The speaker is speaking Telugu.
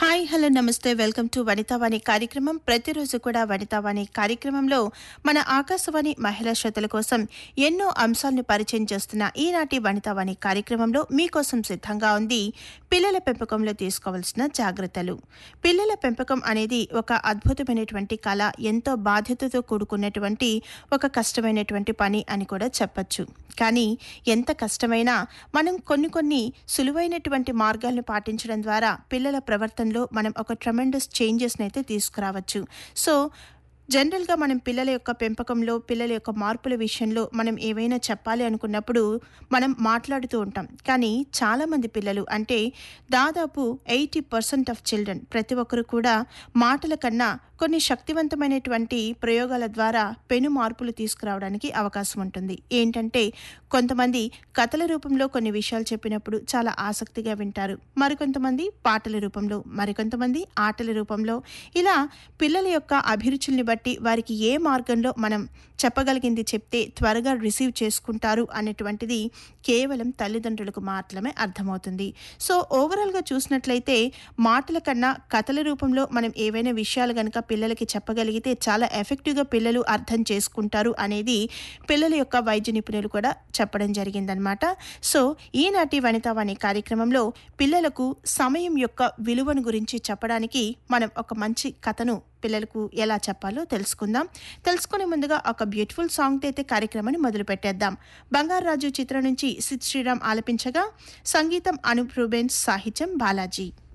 హాయ్ హలో నమస్తే వెల్కమ్ టు వనితావాణి కార్యక్రమం ప్రతిరోజు కూడా వనితావాణి కార్యక్రమంలో మన ఆకాశవాణి మహిళా శ్రోతల కోసం ఎన్నో అంశాలను పరిచయం చేస్తున్న ఈనాటి వనితావాణి కార్యక్రమంలో మీకోసం సిద్ధంగా ఉంది పిల్లల పెంపకంలో తీసుకోవాల్సిన జాగ్రత్తలు పిల్లల పెంపకం అనేది ఒక అద్భుతమైనటువంటి కళ ఎంతో బాధ్యతతో కూడుకున్నటువంటి ఒక కష్టమైనటువంటి పని అని కూడా చెప్పచ్చు కానీ ఎంత కష్టమైనా మనం కొన్ని కొన్ని సులువైనటువంటి మార్గాలను పాటించడం ద్వారా పిల్లల ప్రవర్తనలో మనం ఒక ట్రమెండస్ చేంజెస్ని అయితే తీసుకురావచ్చు సో జనరల్గా మనం పిల్లల యొక్క పెంపకంలో పిల్లల యొక్క మార్పుల విషయంలో మనం ఏవైనా చెప్పాలి అనుకున్నప్పుడు మనం మాట్లాడుతూ ఉంటాం కానీ చాలామంది పిల్లలు అంటే దాదాపు ఎయిటీ పర్సెంట్ ఆఫ్ చిల్డ్రన్ ప్రతి ఒక్కరు కూడా మాటల కన్నా కొన్ని శక్తివంతమైనటువంటి ప్రయోగాల ద్వారా పెను మార్పులు తీసుకురావడానికి అవకాశం ఉంటుంది ఏంటంటే కొంతమంది కథల రూపంలో కొన్ని విషయాలు చెప్పినప్పుడు చాలా ఆసక్తిగా వింటారు మరికొంతమంది పాటల రూపంలో మరికొంతమంది ఆటల రూపంలో ఇలా పిల్లల యొక్క అభిరుచుల్ని బట్టి వారికి ఏ మార్గంలో మనం చెప్పగలిగింది చెప్తే త్వరగా రిసీవ్ చేసుకుంటారు అనేటువంటిది కేవలం తల్లిదండ్రులకు మాత్రమే అర్థమవుతుంది సో ఓవరాల్గా చూసినట్లయితే మాటల కన్నా కథల రూపంలో మనం ఏవైనా విషయాలు కనుక పిల్లలకి చెప్పగలిగితే చాలా ఎఫెక్టివ్గా పిల్లలు అర్థం చేసుకుంటారు అనేది పిల్లల యొక్క వైద్య నిపుణులు కూడా చెప్పడం జరిగిందనమాట సో ఈనాటి వనితావాణి కార్యక్రమంలో పిల్లలకు సమయం యొక్క విలువను గురించి చెప్పడానికి మనం ఒక మంచి కథను పిల్లలకు ఎలా చెప్పాలో తెలుసుకుందాం తెలుసుకునే ముందుగా ఒక బ్యూటిఫుల్ సాంగ్ అయితే కార్యక్రమాన్ని మొదలు పెట్టేద్దాం బంగారాజు చిత్రం నుంచి సిద్ శ్రీరామ్ ఆలపించగా సంగీతం అనూప్ రూబెన్స్ సాహిత్యం బాలాజీ